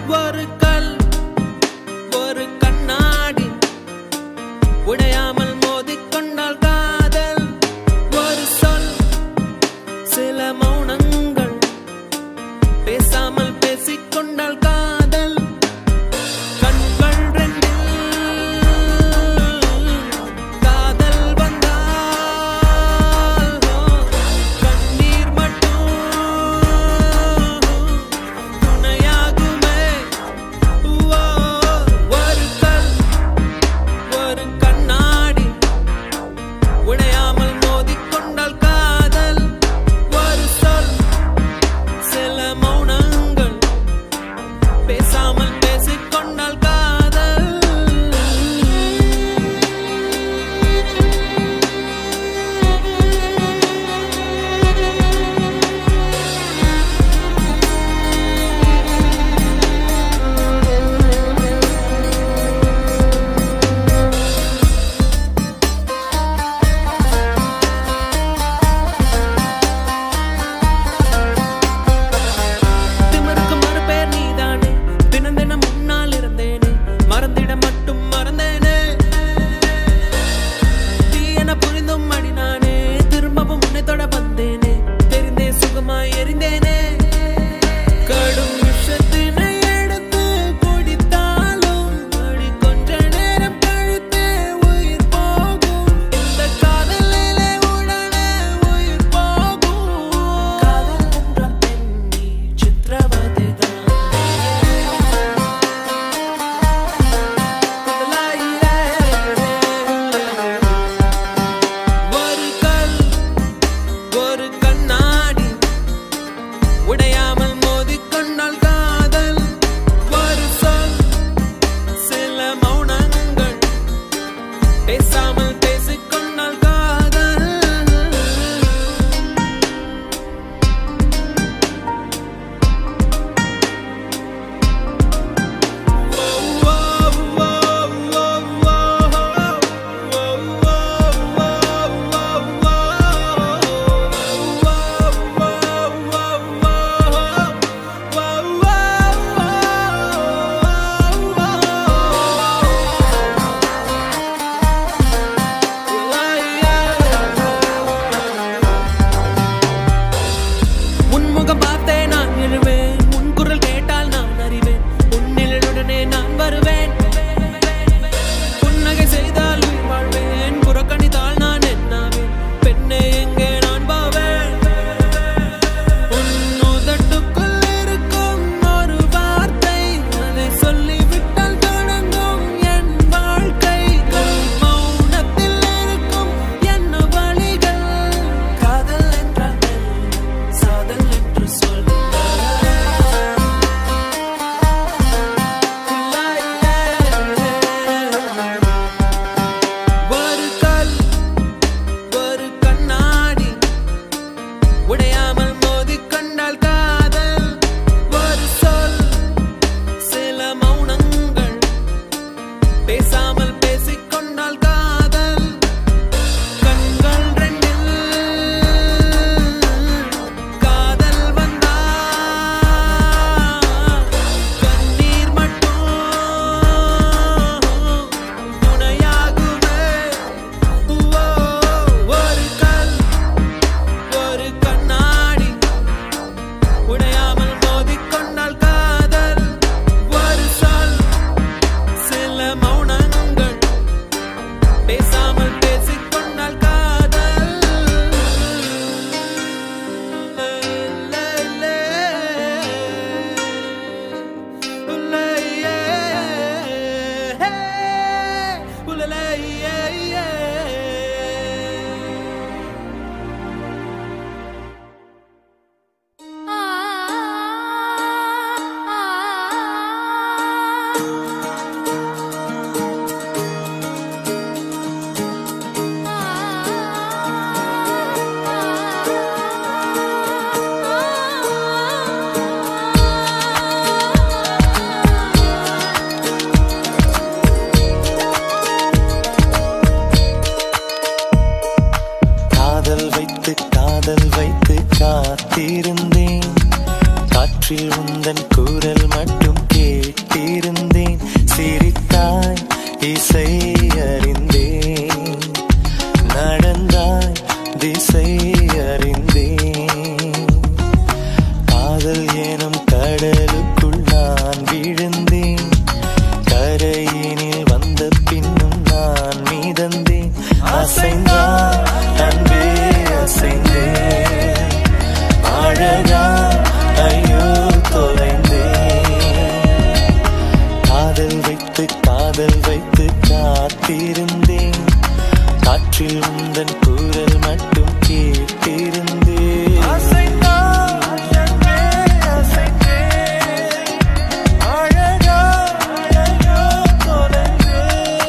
ஒரு கல் ஒரு கண்ணாடி உடையாமல் மோதிக்கொண்டால் காதல் ஒரு சொல் சில மௌனங்கள் பேசாமல் பேசிக்கொண்டால் காதல் கண்கள் ரெண்டில் காதல் வந்தால் கண்ணீர் மட்டும் துணையாகுமே ஓ, ஒரு கல் ஒரு கண்ணாடி உடையாமல் மோதிக்கொண்டால் காதல் ஒரு சொல் சில மௌனங்கள் காற்றில் உந்தன் குரல் மட்டும் கேட்டிருந்தேன் சிரித்தாய் இசை அறிந்தேன் நடந்தாய் திசை அறிந்தேன் காதல் எனும் கடலுக்குள் நான் விழுந்தேன் கரையினில் வந்த பின்னும் நான் மீதந்தேன் அசைந்தான் அன்பே அசைந்தேன் அழகா ஐயோ தொலைந்தேன் காதல் வைத்து காதல் வைத்து காத்திருந்தேன் காற்றில் உந்தன் குரல் மட்டும் கேட்டிருந்தேன் அழகா ஐயோ தொலைந்தேன்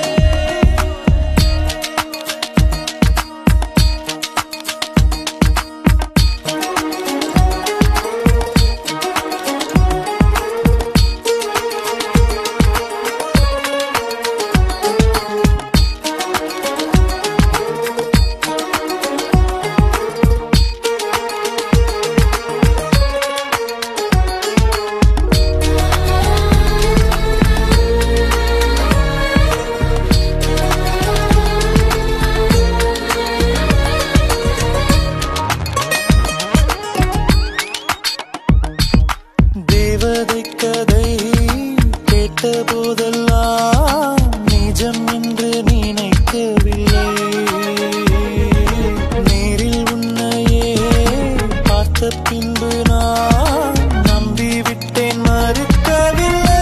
தேவதை கதை கேட்ட போதெல்லாம் நிஜம் என்று நினைக்கவில்லை நேரில் உன்னையே பார்த்த பின்பு நான் நம்பிவிட்டேன் மறுக்கவில்லை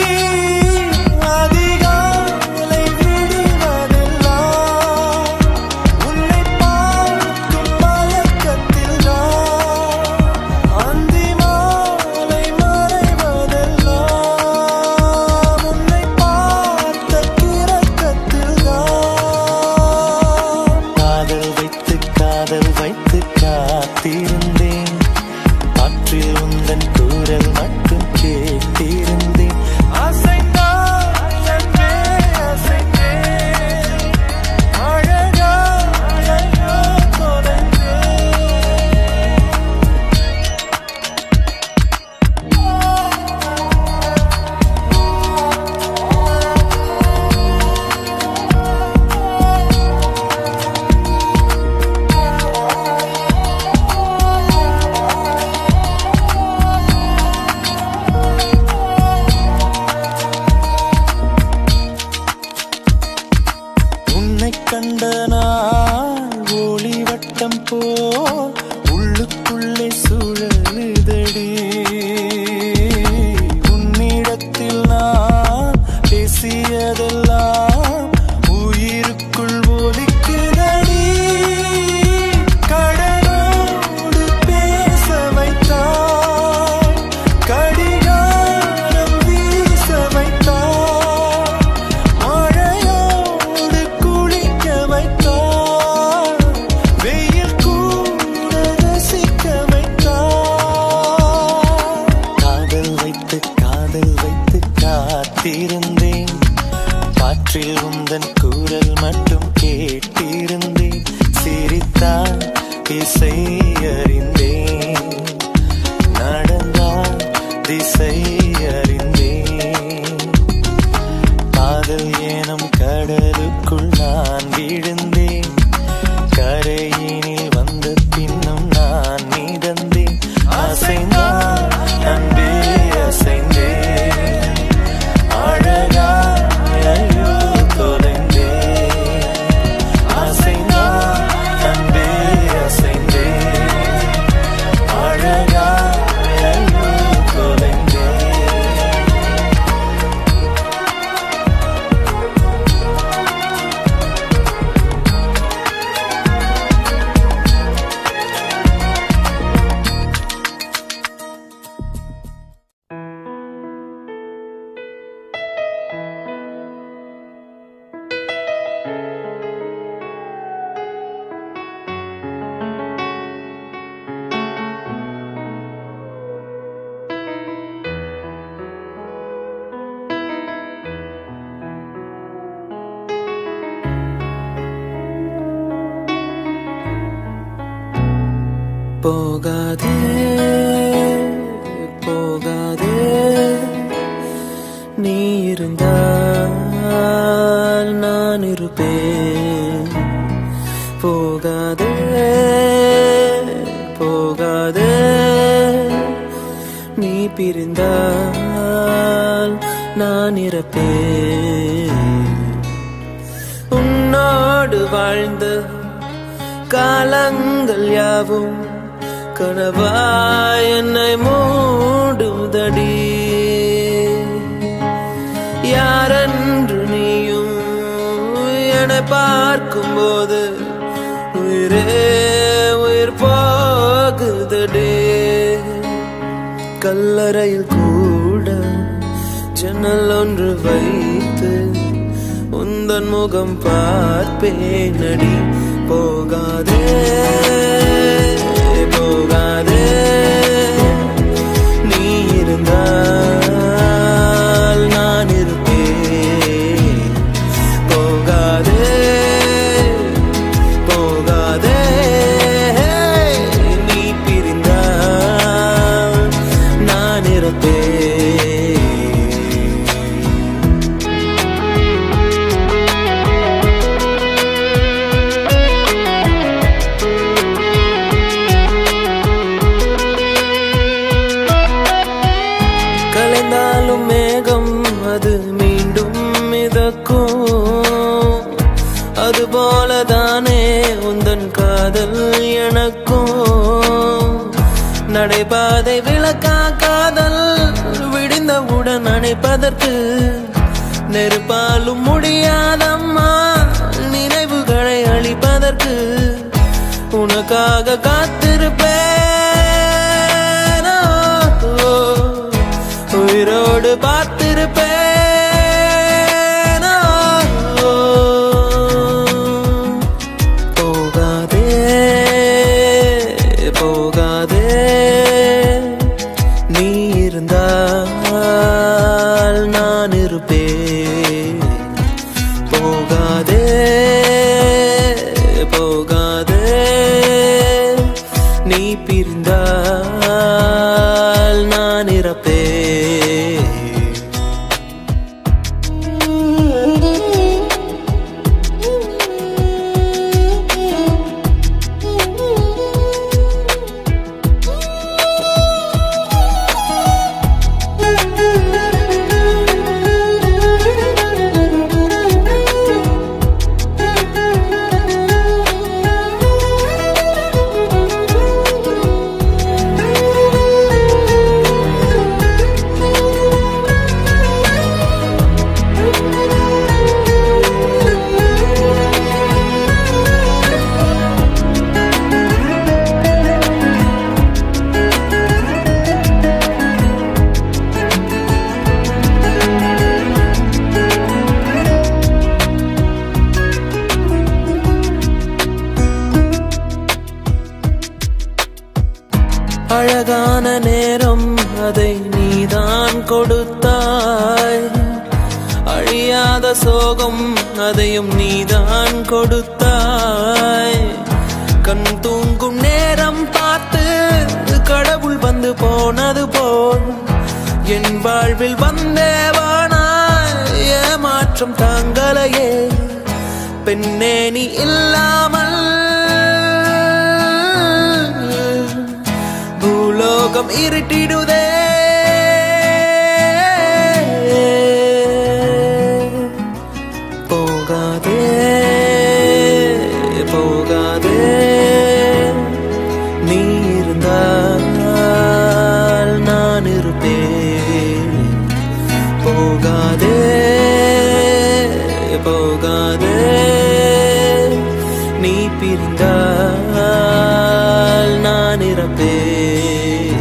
அதிகாலை விடுவதெல்லாம் உன்னை பார்க்கும் மயக்கத்தில் நான் அந்தி மாலை மறைவதெல்லாம் உன்னை இருந்தால் நான் இருப்பேன் போகாதே போகாதே நீ பிரிந்தால் நான் இறப்பேன் உன்னோடு வாழ்ந்த காலங்கள் யாவும் கனவாய் என்னை மூடுதடி யாரென்று நீயும் என்னை பார்க்கும்போது உயிரே உயிர் போகுதடி கல்லறையில் கூட ஜன்னல் ஒன்று வைத்து உந்தன் முகம் பார்ப்பேனடி போகாதே போகாதே நீ இருந்தால் நான் இருப்பேன் போகாதே போகாதே நீ பிரிந்தால் நான் இருப்பேன் கலைந்தாலும் மேகம் அது மீண்டும் மிதக்கும் அதுபோலதானே உந்தன் காதல் எனக்கும் நடைபாதை விளக்கா காதல் விடிந்தவுடன் அணைப்பதற்கு நெருப்பாலும் முடியாதம்மா நினைவுகளை அழிப்பதற்கு உனக்காக காத்திருப்பேன் ஓ, உயிரோடு பார்த்திருப்பேன் ஓ, போகாதே போகாதே நீ இருந்தால் நான் இருப்பேன் போகாதே போகாதே நீ பிரிந்தால் நான் இறப்பேன் அழகான நேரம் அதை நீதான் கொடுத்தாய் அழியாத சோகம் அதையும் நீதான் கொடுத்தாய் கண் தூங்கும் நேரம் பார்த்து கடவுள் வந்து போனது போல் என் வாழ்வில் வந்தேவானா ஏமாற்றம் தாங்களையே பெண்ணே நீ இல்லாமல் பூலோகம் இருட்டிடுதே போகாதே போகாதே நீ இருந்தால் நான் இருப்பேன் போகாதே போகாதே நீ பிரிந்தால் நான் இறப்பேன்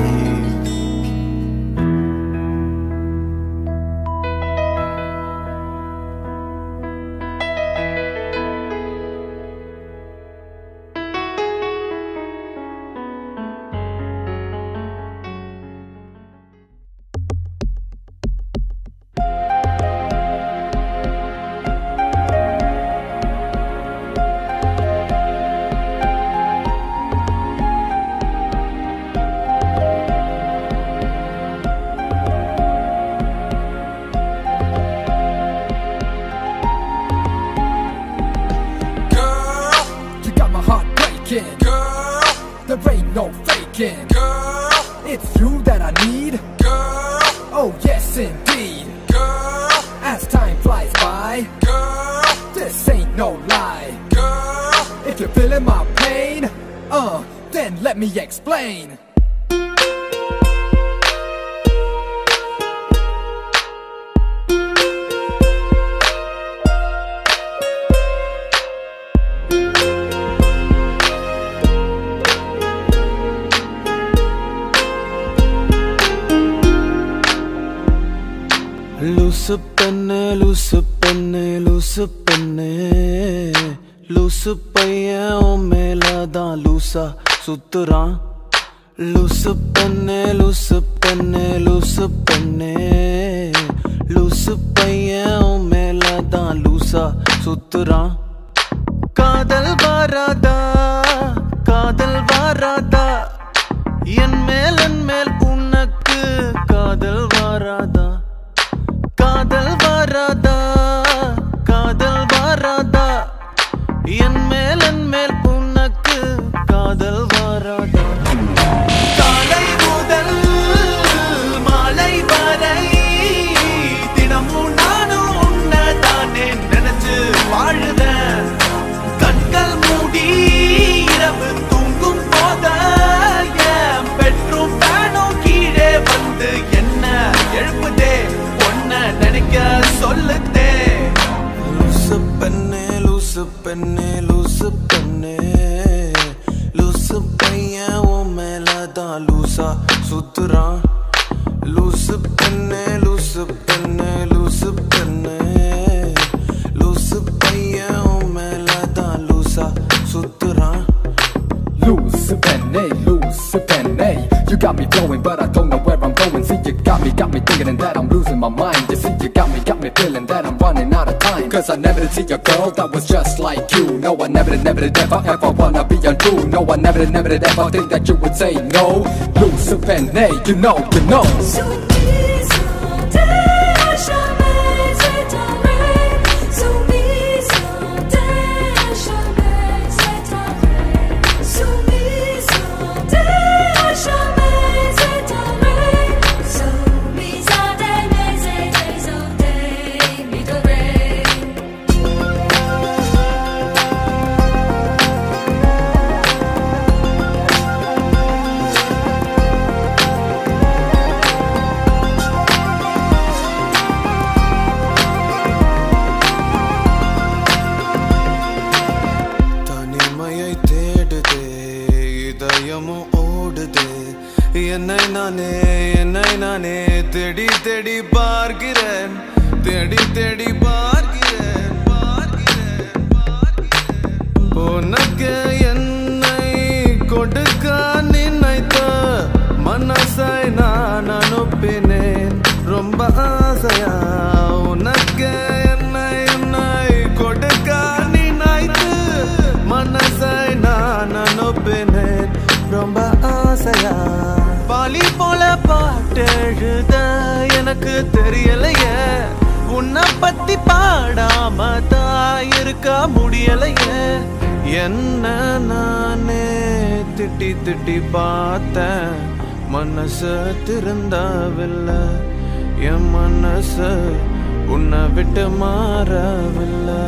let me explain. லூசு பெண்ணு லூசு பெண்ணு லூசு பெண்ணு லூசு பையன் உன் மேலதான் லூசா சுத்துறான் லூசு பெண்ணு லூசு பெண்ணு லூசு பெண்ணு லூசு பையன் உன் மேலதான் லூசா சுத்துறான் காதல் வாராதா காதல் வாராதா என் மேல் என் மேல் உனக்கு காதல் வாராதா காதல் வாராதா காதல் வாராதா என் மேல் என் மேல் உனக்கு காதல் வாராதா காலை முதல் மாலை வரை தினமும் நானும் உன்னை தானே நினைச்சு வாழுதேன் கண்கள் மூடி இரவு தூங்கும் போத என் பெட்ரூம் ஃபேனும் கீழே வந்து என்ன எழுப்புதே பொண்ண நினைக்க சொல்லுதே லூசு பெண்ணே லூசு பெண்ணே லூசு பெண்ணே லூசு பையன் உன் மேலதான் லூசா சுத்துறான் லூசு பெண்ணே லூசு பெண்ணே லூசு பெண்ணே லூசு பையன் உன் மேலதான் லூசா சுத்துறான் Loose penny, loose penny. You got me flowing, but I don't know where I'm going. See, you got me, got me thinking that I'm losing my mind. You see, you got me, got me feeling that I'm running out of time. Cause I never did see a girl that was just like you. No, I never did, never did ever, ever wanna be untrue. No, I never did, never did ever think that you would say no. Loose penny, you know, you know. Soumise à jamais c'est un rêve. Soumise à jamais c'est un rêve. Soumise à jamais c'est un rêve. Soumise à jamais c'est un rêve. Mi do rêve. தனிமையை தேடுதே இதயமும் ஓடுதே என்னை நானே என்னை நானே தேடி தேடி பார்க்கிறேன் தேடி தேடி பார்க்கிறேன் பார்க்கிறேன் பார்க்கிறேன். உனக்கு என்னை கொடுக்க நினைத்த மனசை நான் அனுப்பினேன் ரொம்ப ஆசையா உனக்கு என்னை என்னை கொடுக்க நினைத்து மனசை நான் அனுப்பினேன் ரொம்ப ஆசையா பாலி போல பாட்டு எழுத எனக்கு தெரியலையே உன்னை பத்தி பாடாம தான் இருக்க முடியலையே என்ன நானே திட்டி திட்டி பார்த்தேன் மனசு திருந்தவில்லை என் மனசு உன்னை விட்டு மாறவில்லை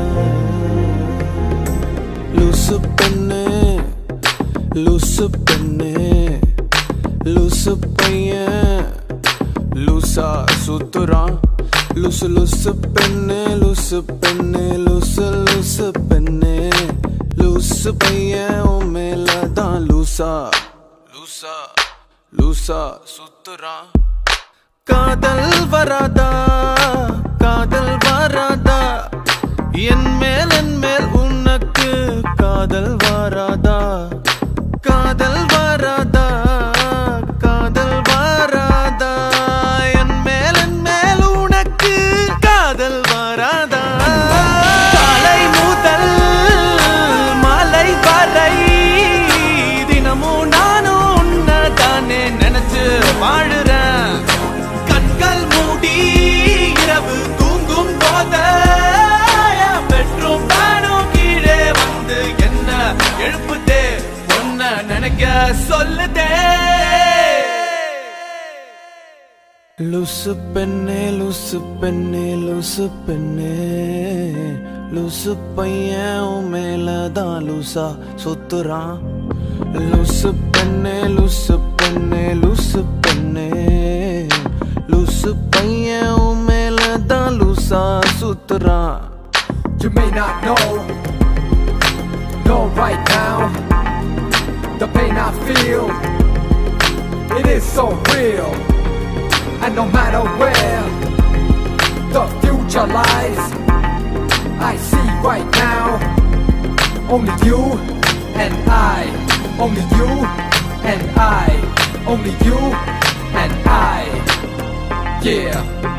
லூசு பெண்ணு லூசு பெண்ணு லூசு பையன் லூசா சுத்துறான் லூசு லூசு பெண்ணு லூசு பெண்ணு லூசு லூசு பெண்ணு லூசு பையன் உன் மேலதான் லூசா லூசா லூசா சுத்துறான் காதல் வராதா காதல் வராதா என் மேல் என் மேல் உனக்கு காதல் வராதா காதல் வராதா காதல் வராதா என் மேல் என் மேல் உனக்கு காதல் வராதா காலை முதல் மாலை வரை தினமும் நானும் உன்னை தானே நினைச்சு வாழுறேன் கண்கள் மூடி இரவு தூங்கும் போத பெட்ரூம் தானும் கீழே வந்து என்ன எழுப்புதே ஒன்ன நினைக்க சொல்லுதே லூசு பெண்ணே லூசு பெண்ணே லூசு பெண்ணே லூசு பையன் உன் மேலதான் லூசா சுத்துறான் லூசு பெண்ணே லூசு பெண்ணே லூசு பெண்ணே லூசு பையன் உன் மேல தான் லூசா சுத்துறான் You may not know, know right now the pain I feel. It is so real, and no matter where the future lies, I see right now only you and I, only you and I, only you and I. Yeah.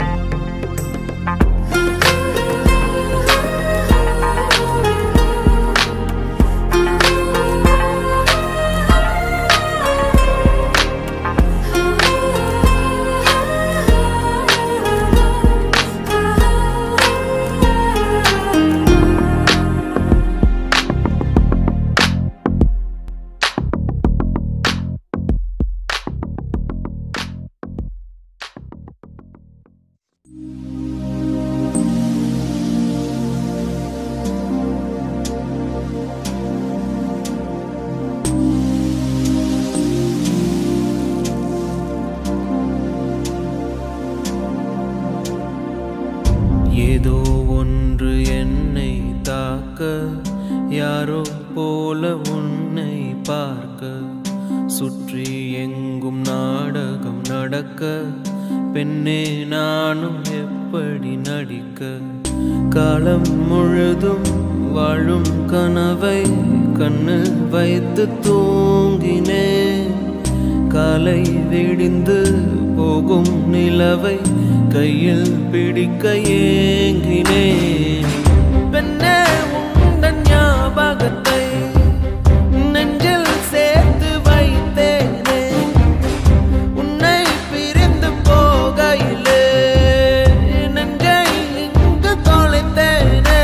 ஏதோ ஒன்று என்னை தாக்க யாரோ போல உன்னை பார்க்க சுற்றி எங்கும் நாடகம் நடக்க பெண்ணே நானும் எப்படி நடிக்க காலம் முழுதும் வாழும் கனவை கண்ணு வைத்து தூங்கினேன் காலை விடிந்து போகும் நிலவை கையில் பிடிக்க ஏங்கினேன் பெண்ணே உந்தன் ஞாபகத்தை நெஞ்சில் சேர்த்து வைத்தேனே உன்னை பிரிந்து போகையிலே நெஞ்சை இங்கு தொலைத்தேனே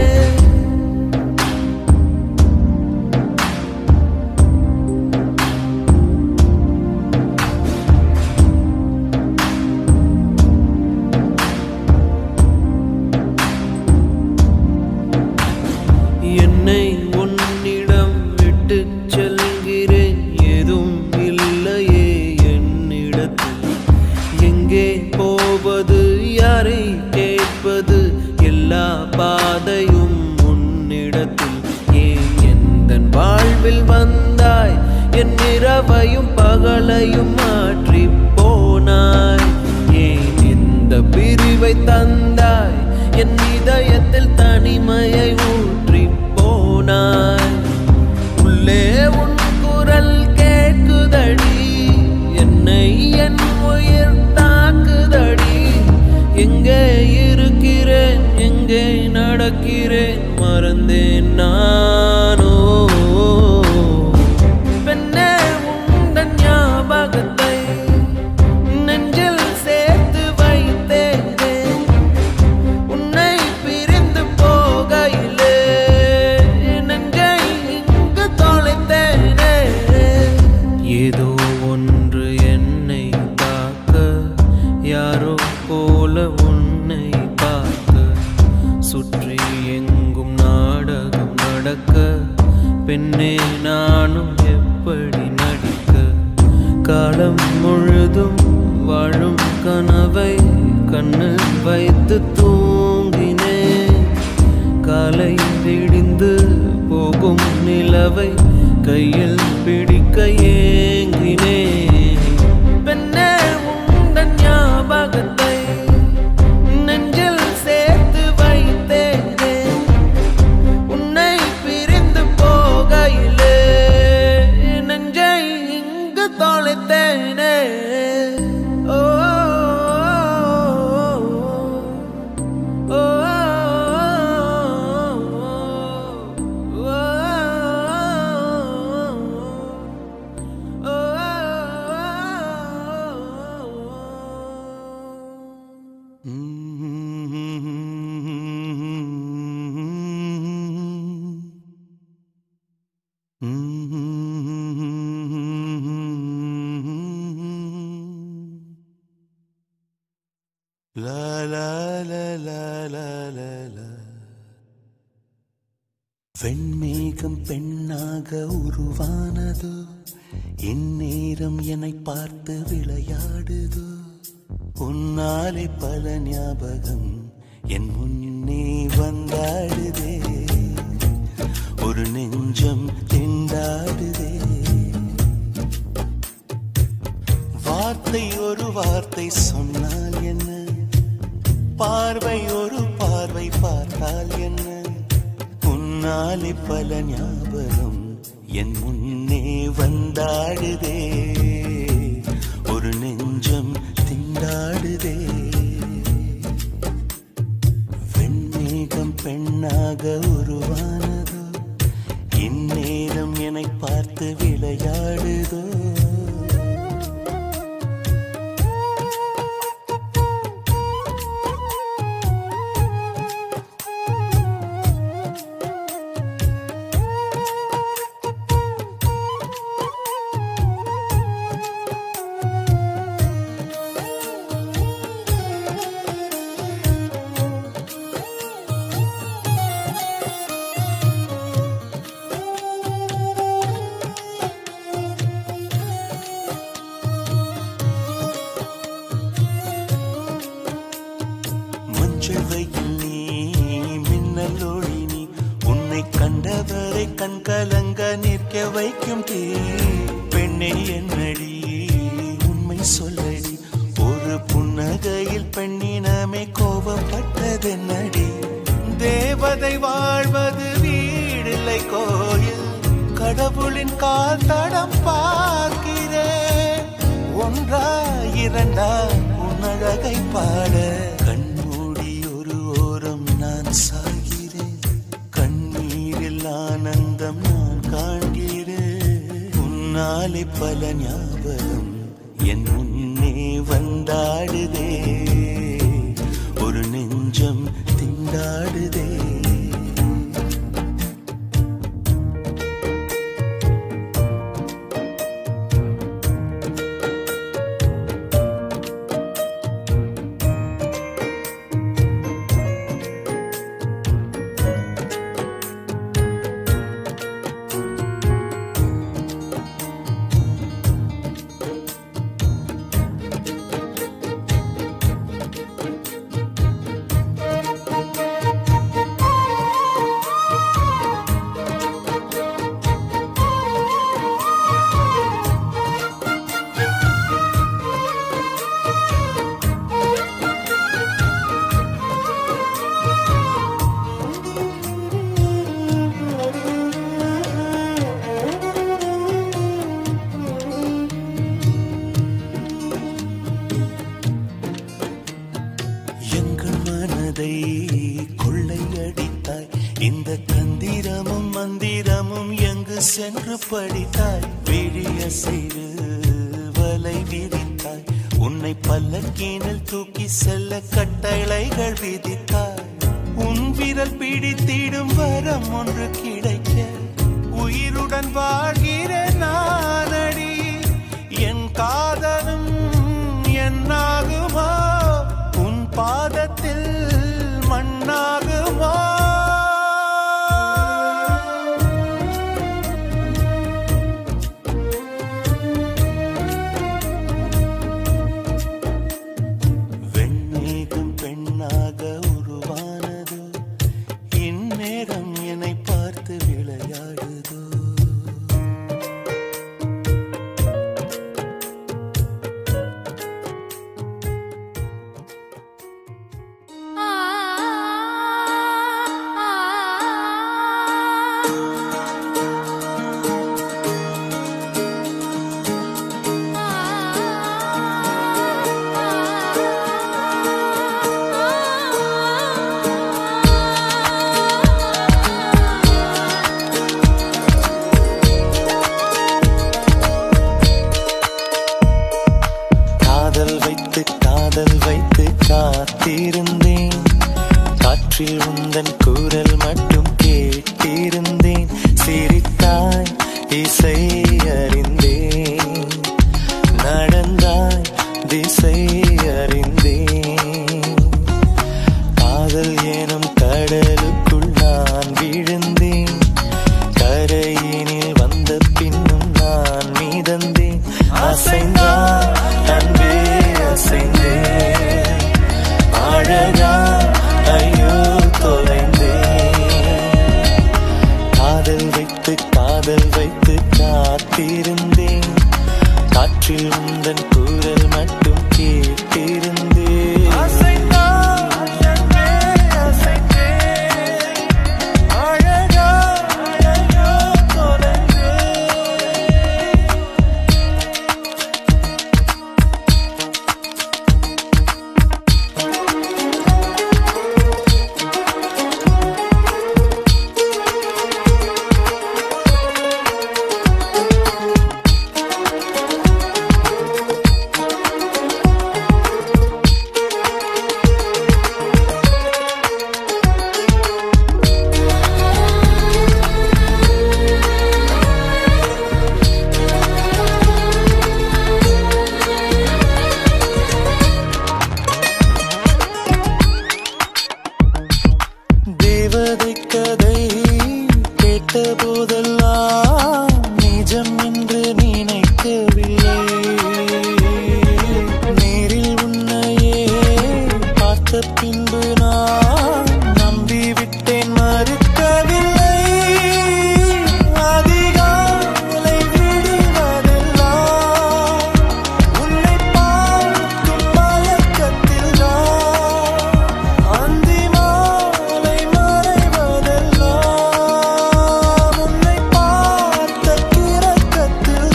என்னை உன்னிடம் விட்டு செல்கிறேன் ஏதும் இல்லையே என்னிடத்தில் எங்கே போவது யாரை கேட்பது எல்லா பாதையும் உன்னிடத்தில் ஏன் எந்த வாழ்வில் வந்தாய் என் இரவையும் பகலையும் மாற்றி போனாய் ஏன் இந்த பிரிவை தந்தாய் என் இதயத்தில் தனிமையை ஊற்றி போனாய் உள்ளே உன் குரல் கேட்குதடி என்னை என் உயிர் தாக்குதடி எங்கே இருக்கிறேன் எங்கே நடக்கிறேன் மறந்தேன் நானோ பெண்ணே உந்தன் ஞாபகத்தை நெஞ்சில் சேர்த்து வைத்தேனே உன்னை பிரிந்து போகையிலே நெஞ்சை இங்கு தொலைத்தேனே ஏதோ ஒன்று என்னை தாக்க யாரோ போல உன்னை பார்க்க சுற்றி எங்கும் நாடகம் நடக்க பெண்ணே நானும் எப்படி நடிக்க காலம் முழுதும் வாழும் கனவை கண்ணு வைத்து தூங்கினேன் காலை விடிந்து போகும் நிலவை கையில் பிடிக்க ஏங்கினேன் பெண்ணே உந்தன் ஞாபகத்தை நெஞ்சில் சேர்த்து வைத்தேனே உன்னை பிரிந்து போகையிலே நெஞ்சை இங்கு தொலைத்தேனே ஓ ஓ, La la la la la la la. வெண்மேகம் பெண்ணாக உருவானதோ இந்நேரம் என்னை பார்த்து விளையாடுதோ உன்னாலே பல ஞாபகம் என் முன்னே வந்தாடுதே ஒரு நெஞ்சம் திண்டாடுதே வார்த்தை ஒரு வார்த்தை சொன்னால் என்ன பார்வை ஒரு பார்வை பார்த்தால் என்ன உன்னாலே பல ஞாபகம் என் முன்னே வந்தாடுதே ஒரு நெஞ்சம் திண்டாடுதே வெண்மேகம் பெண்ணாக உருவானதோ இந்நேரம் என்னை பார்த்து விளையாடுதோ மஞ்சள் வெயில் நீ மின்னல் ஒளி நீ உன்னை கண்டவரை கண் கலங்க நிற்க வைக்கும் தீ பெண்ணை என்னடி உண்மை சொல்லடி ஒரு புன்னகையில் பெண்ணினமே கோபப்பட்டதென்னடி தேவதை வாழ்வது வீடில்லை கோயில் கடவுளின் கால் தடம் பார்க்கிறேன் ஒன்றா இரண்டா உன்னழகை பாட கண்மூடி ஒரு ஓரம் நான் சாகிறேன் கண்ணீரில் ஆனந்தம் நான் காண்கிறேன் உன்னாலே பல ஞாபகம் என் முன்னே வந்தாடுதே ஒரு நெஞ்சம் திண்டாடுதே எங்கள் மனதை கொள்ளையடித்தாய் இந்த கந்திரமும் மந்திரமும் எங்கு சென்று படித்தாய் விழிய செய்து வலை விரித்தாய் உன்னை பல்லக்கீனில் தூக்கி செல்ல கட்டளைகள் விதித்தாய் உன் விரல் பிடித்திடும் வரம் ஒன்று கிடைக்க உயிருடன் வாழ்கிற நானடி என் காதலும் என்னாகுமோ உன் பாதத்தில் மண்ணாகுமோ வெண்மேகம் பெண்ணாக உருவானதோ இந்நேரம் என்னை பார்த்து விளையாடுதோ காதல் வைத்து காதல் வைத்து காத்திருந்தேன் காற்றில் உந்தன் குரல் மட்டும் கேட்டிருந்தேன் சிரித்தாய் இசை அறிந்தேன் நடந்தாய் திசை அறிந்தேன் காதல் எனும் கடலுக்குள் நான் விழுந்தேன் அழகா ஐயோ தொலைந்தேன் காதல் வைத்து காதல் வைத்து காத்திருந்தேன் காற்றில் உந்தன் குரல் மட்டும் கேட்டிருந்தேன் அழகா ஐயோ தொலைந்தேன் தேவதை கதை கேட்ட போதெல்லாம் நிஜம் என்று நினைக்கவில்லை நேரில் உன்னையே பார்த்த பின்பு நான் நம்பிவிட்டேன் மறுக்கவில்லை அதிகாலை விடுவதெல்லாம் உன்னை பார்க்கும் மயக்கத்தில் தான் அந்தி மாலை மறைவதெல்லாம் உன்னை பார்த்த கிறக்கத்தில்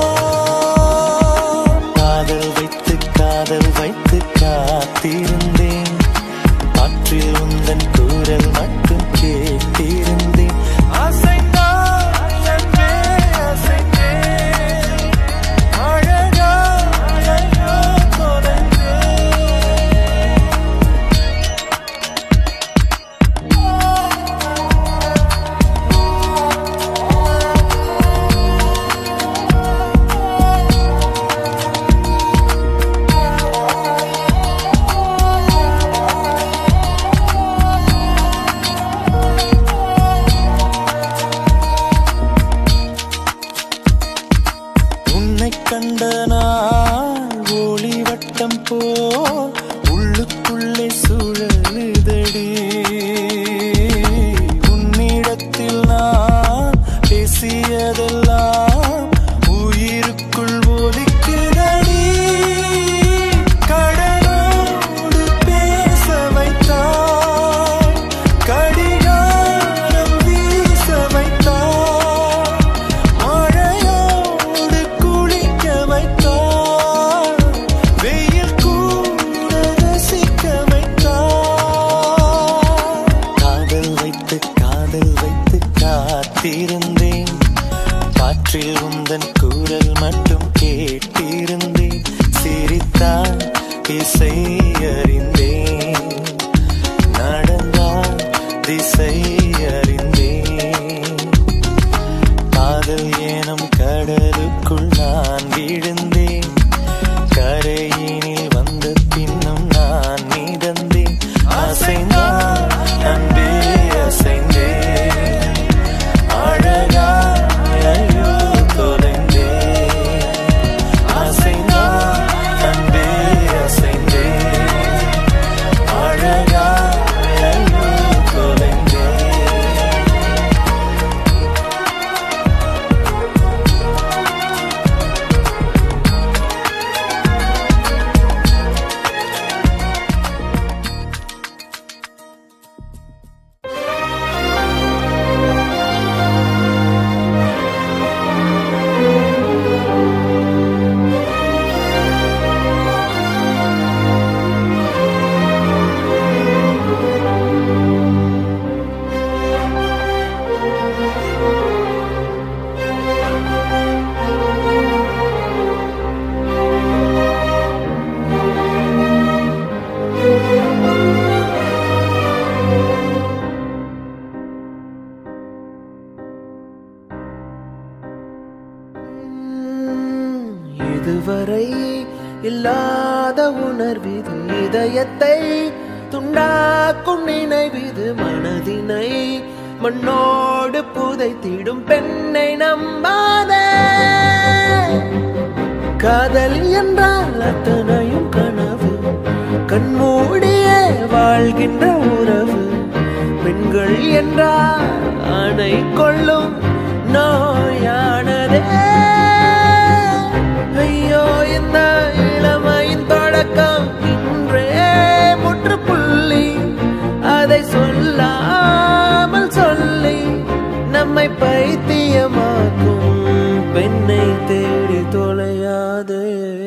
தான் காதல் வைத்து காதல் வைத்து காத்திருந்தேன் காற்றில் உந்தன் குரல் மட்டும் கேட்டிருந்தேன் அசைந்தாய் அன்பே அசைந்தேன் அழகா ஐயோ தொலைந்தேன் உன்னை கண்ட நாள் ஒளி வட்டம் போ உள்ளுக்குள்ளே சுழலுதடி உன்னிடத்தில் நான் பேசியதெல்லாம் உயிருக்குள் ஒலிக்குதடி கடலோடு பேச வைத்தாய் கடிகாரம் வீச வைத்தாய் மழையோடு குளிக்க வைத்தாய் வெயில் கூட ரசிக்க வைத்தாய் காதல் வைத்து காதல் வைத்து காத்திருந்தேன் காற்றில் உந்தன் குரல் மட்டும் கேட்டிருந்தேன் சிரித்தான் இசை அறிந்தேன் நடந்தால் திசை அறிந்தேன் காதல் ஏனும் கடலுக்குள் நான் விழுந்தேன் கரையினில் வந்த பின்னும் நான் மிதந்தேன் அசைந்தான் அன்பே அசைந்தேன் அழகா ஐயோ தொலைந்தேன் அசைந்தான் அன்பே அசைந்தேன் அழகா ஐயோ தொலைந்தேன் இதுவரை இல்லாத உணர்விது இதயத்தை துண்டாக்கும் நினைவிது மனதினை மண்ணோடு புதைத்திடும் பெண்ணை நம்பாதே காதல் என்றால் அத்தனையும் கனவு கண்மூடியே வாழ்கின்ற உறவு பெண்கள் என்றால் ஆணை கொள்ளும் நோயானதே ஐயோ இந்த இளமையின் தொடக்கம் இன்றே முற்றுப்புள்ளி அதை சொல்லாமல் சொல்லி நம்மை பைத்தியமாக்கும் பெண்ணை தேடி தொலையாதே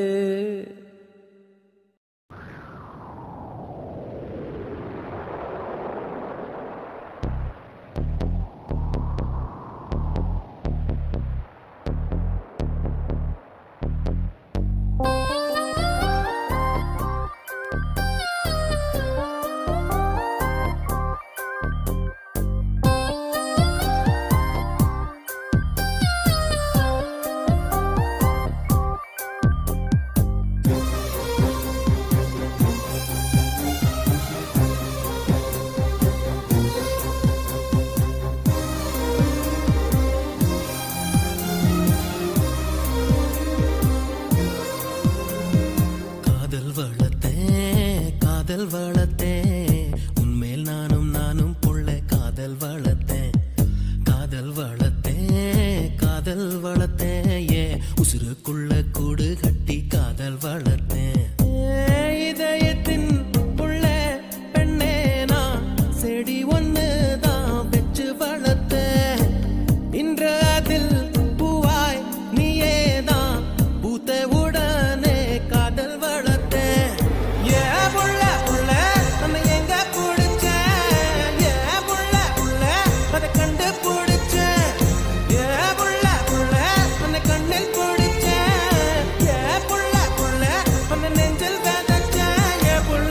காதல் வளர்த்தேன் காதல் வளர்த்தேன் உன்மேல் நானும் நானும் புள்ள காதல் வளர்த்தேன் காதல் வளர்த்தேன் காதல் வளர்த்தேன் ஏ உசுருக்குள்ள கூடு கட்டி காதல் வளர்த்தேன் ஏன் இதயத்தின் புள்ள பெண்ணே நான் செடி ஒன்று தான் வச்சு வளர்த்தேன் இன்று அதில் பூவாய் நீயே தான் பூத்த உடனே காதல் வளர்த்தேன் ஏ புள்ள புள்ள நம்ம எங்க பிடிச்சேன் ஏ புள்ள புள்ள அதை கண்டு பிடிச்சேன் ஏ புள்ள புள்ள உன்னை கண்ணில் பிடிச்சேன் ஏ புள்ள புள்ள உன்னை நெஞ்சில் விதைச்சேன் ஏ புள்ள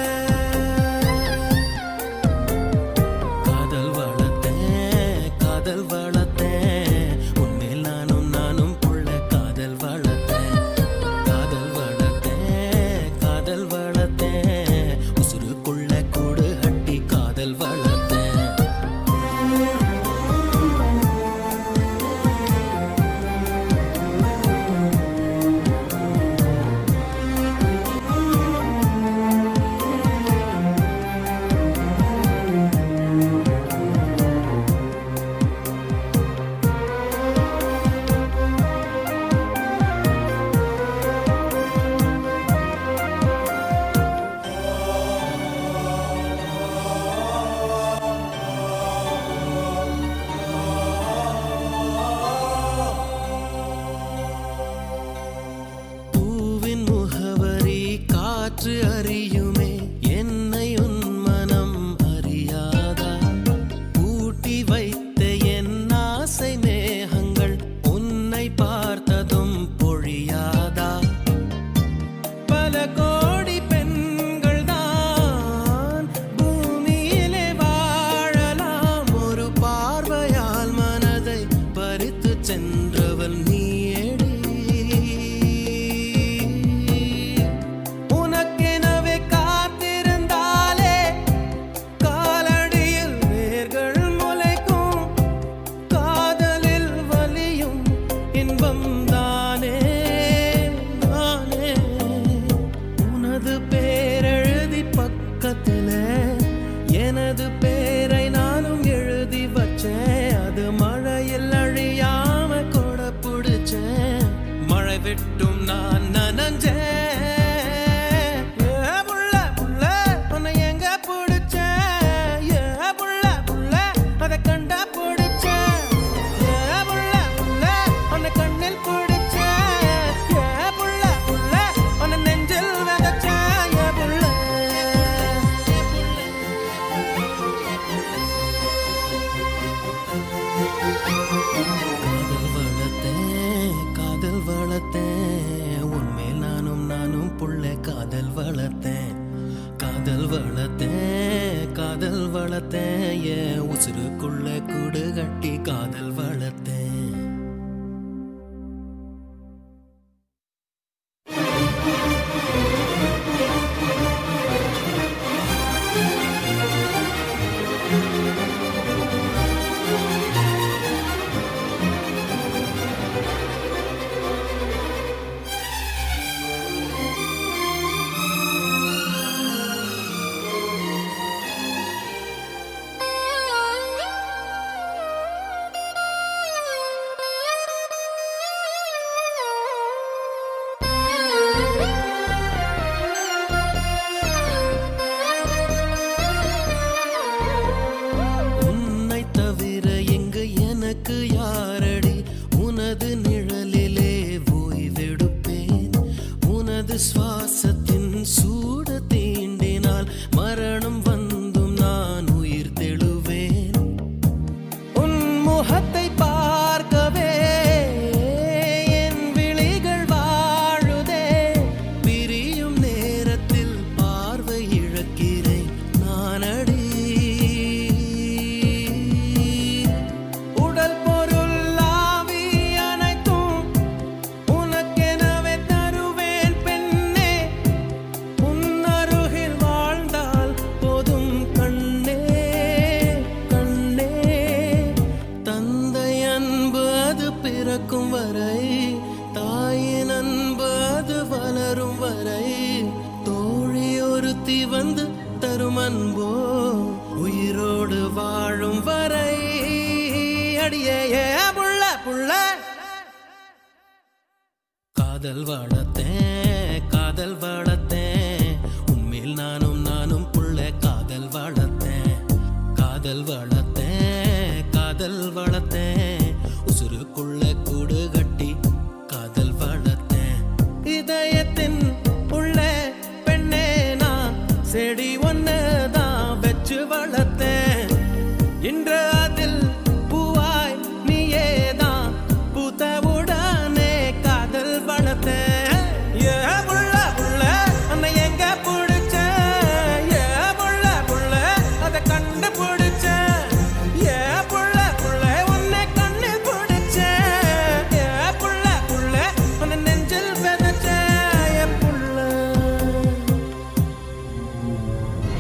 காதல் வளர்த்தேன் காதல் வளர்த்தேன் உன்மேல் நானும் நானும் புள்ள காதல் வளர்த்தேன் காதல் வளர்த்தேன் காதல் வளர்த்தேன் உசுருக்குள்ள கூடு கட்டி காதல் வளர்த்தேன் பூவின் முகவரி காற்று அறியுமே என்னை உன் மனம் அறியாதா பூட்டி வைத்த என் ஆசை மேகங்கள் உன்னை பார்த்ததும் பொழியாதா பல கோடி பெண்கள் தான் பூமியிலே வாழலாம் ஒரு பார்வையால் மனதை பறித்து சென்றவள் நீயேடி உனக்கெனவே காத்திருந்தாலே காலடியில் வேர்கள் முளைக்கும் காதலில் வலியும் இன்பம் தானே தானே உனது பேரெழுதி பக்கத்தில் எனது பேரை நானும் எழுதி வச்சேன் அது மழையில் அழியாம கொடை பிடிச்சேன் மழை விட்டும் நான் நனஞ்சேன் ஏ புள்ள, புள்ள, உன்னை எங்க பிடிச்சேன்? ஏ புள்ள, புள்ள, அதை கண்டா பிடிச்சேன். ஏ புள்ள, புள்ள, உன்னை கண்ணில் பிடிச்சேன். ஏ புள்ள, புள்ள, உன்னை நெஞ்சில் விதைச்சேன். ஏ புள்ள. காதல் வளர்த்தேன் காதல் வளர்த்தேன் உன்மேல் நானும் நானும் புள்ள காதல் வளர்த்தேன் காதல் வளர்த்தேன் காதல் வளர்த்தேன் என் உசுருக்குள்ள கூடு கட்டி காதல் வளர்த்தேன் அடியே ஏ புள்ள புள்ள காதல் வளர்த்தேன் காதல் வளர்த்தேன் உண்மையில் நானும் நானும் புள்ள காதல் வளர்த்தேன் காதல் வளர்த்தேன் காதல் வளர்த்தேன் உசுருக்குள்ள கூடு கட்டி காதல் வளர்த்தேன் இதயத்தின் உள்ள பெண்ணே நான் செடி ஒன்னுதான் வச்சு வளர்த்தேன் இன்று அதில் பூவாய் நீயேதான் பூத்தவுடனே காதல் வளர்த்தேன் ஏ புள்ள புள்ள உன்னை எங்க பிடிச்ச ஏ புள்ள புள்ள அதை கண்டு பிடிச்ச ஏ புள்ள புள்ள உன்னை கண்ணு பிடிச்ச ஏ புள்ள புள்ள உன்னை நெஞ்சில் விதைச்ச ஏ புள்ள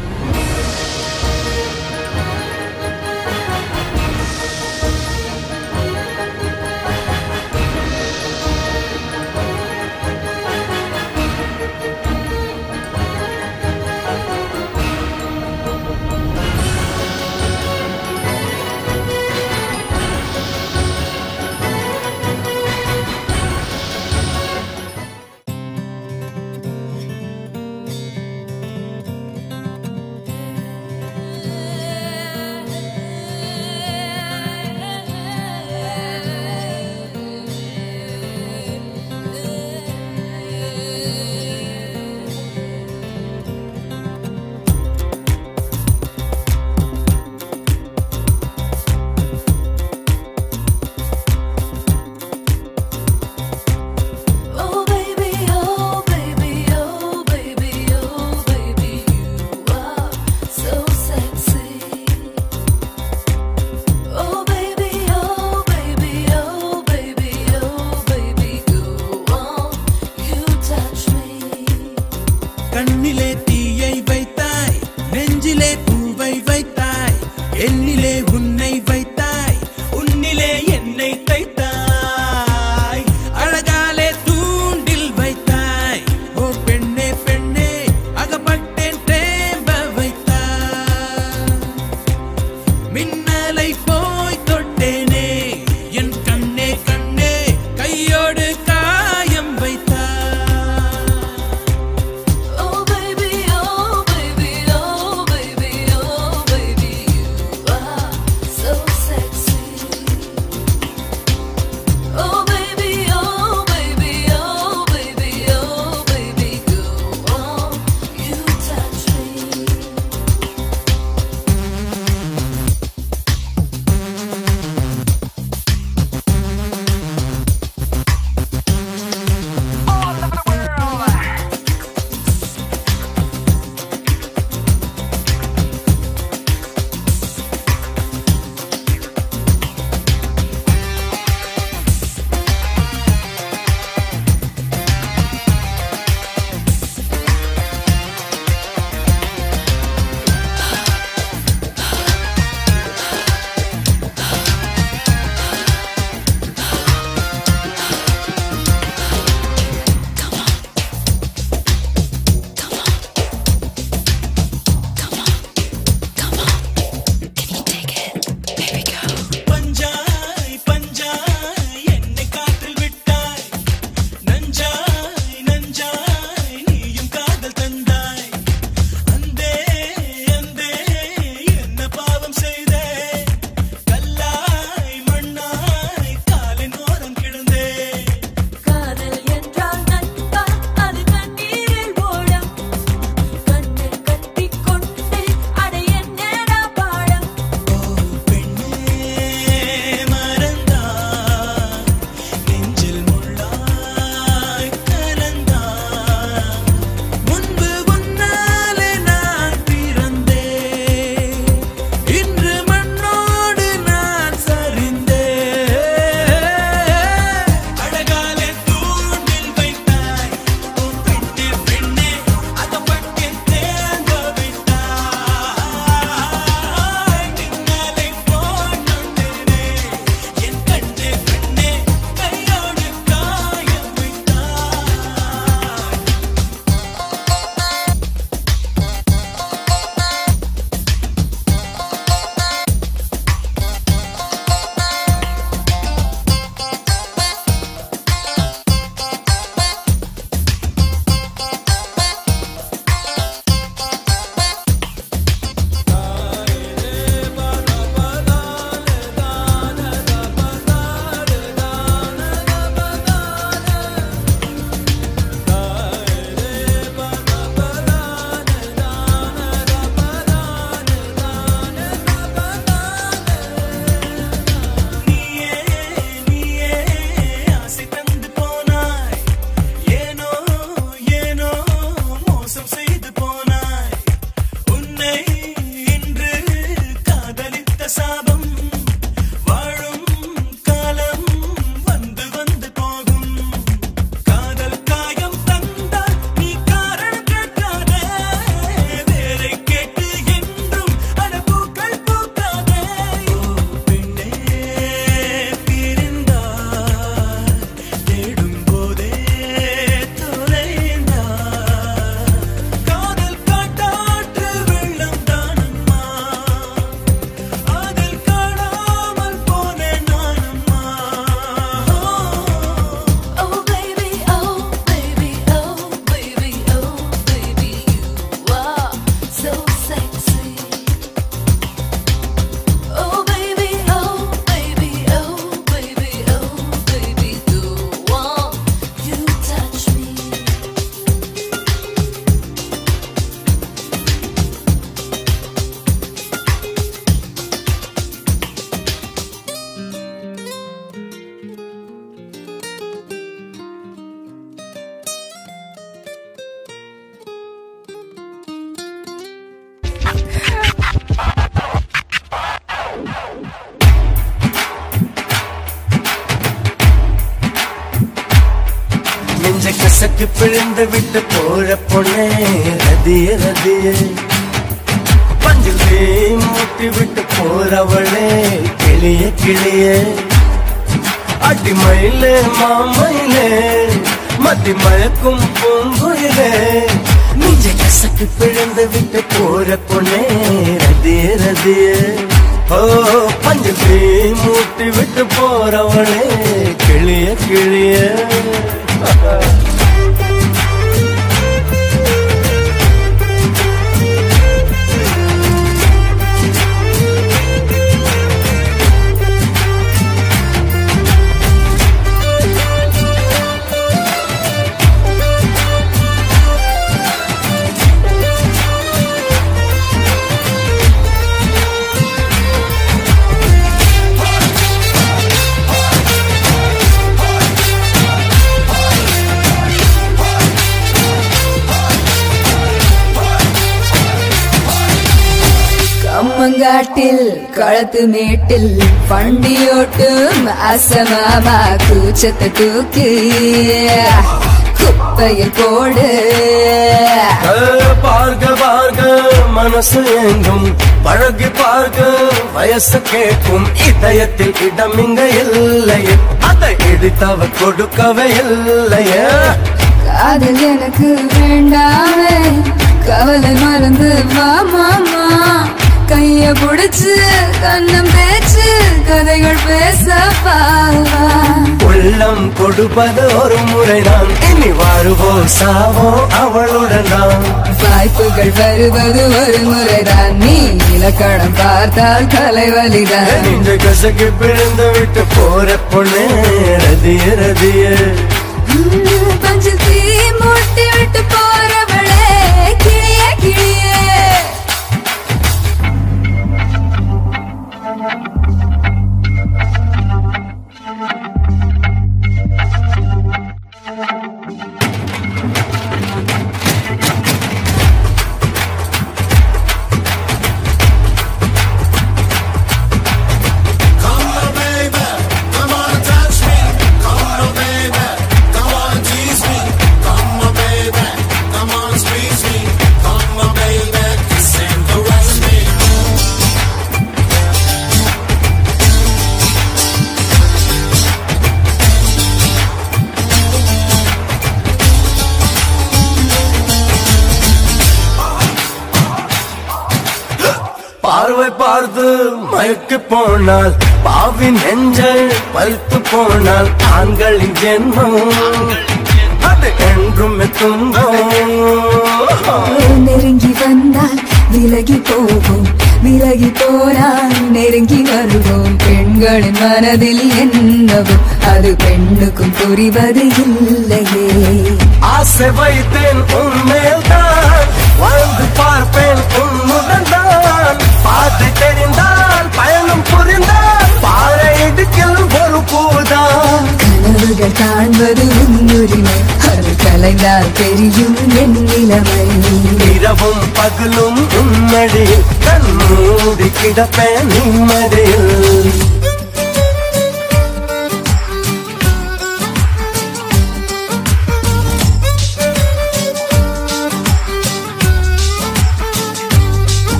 பிழிந்து விட்டு போற பொண்ணே ரதிய ரதிய பஞ்சில் தீ மூட்டி விட்டு போறவளே கிளிய கிளிய அடிமயிலே மாமயிலே மத்தி மயக்கும் பூங்குயிலே நெஞ்ச கசக்கு பிழந்து விட்டு போற பொண்ணே ரதிய ரதிய ஓ பஞ்சு தீ மூட்டி விட்டு போறவளே கிளிய கிளிய கம்மங்காட்டில் களத்து மேட்டில் வண்டியோட்டும் அசமாமா கூச்சத்தை தூக்கு குப்பையில் போடு பார்க்க பார்க்க மனசு எங்கும் பழகி பார்க்க வயசு கேட்கும் இதயத்தில் இடம் இங்க இல்லையே அதை இடித்தவ கொடுக்கவே இல்லையே காதல் எனக்கு வேண்டாமே கவலை மறந்து வா மாமா கைய புடிச்சு கண்ணம் பேச்சு கதைகள் பேச பாவா உள்ளம் கொடுப்பது ஒரு முறைதான் இனி வாழுவோம் சாவோம் அவளுடன் தான் வாய்ப்புகள் வருவது ஒரு முறைதான் நீ இலக்கணம் பார்த்தால் தலைவலிதான் நெஞ்ச கசக்கு பிழந்து விட்டு போற பொண்ணு ரதிய ரதிய பஞ்சு தீ மூட்டி விட்டு போறவளே கிளிய கிளியே பார்வை பார்த்து மயக்கு போனால் பாவின் நெஞ்சல் பழுத்து போனால் ஆண்களின் ஜென்மம் அது என்றும் துன்பம் நெருங்கி வந்தால் விலகி போவோம் விலகி போனால் நெருங்கி வருவோம் பெண்களின் மனதில் என்னவோ அது பெண்ணுக்கும் புரிவது இல்லையே ஆசை வைத்தேன் உன்மேல் தான் வாழ்ந்து பார்ப்பேன் உன்னுடன் தான் பாதை தெரிந்தால் பயணம் புரிந்தால் பாறை இடுக்கில் ஒரு பூதான் கனவுகள் காண்பது உன்னுரிமை அது கலைந்தால் தெரியும் என் நிலைமை இரவும் பகலும் உன்னடி கண் மூடி கிடப்பேன் நிம்மதியில்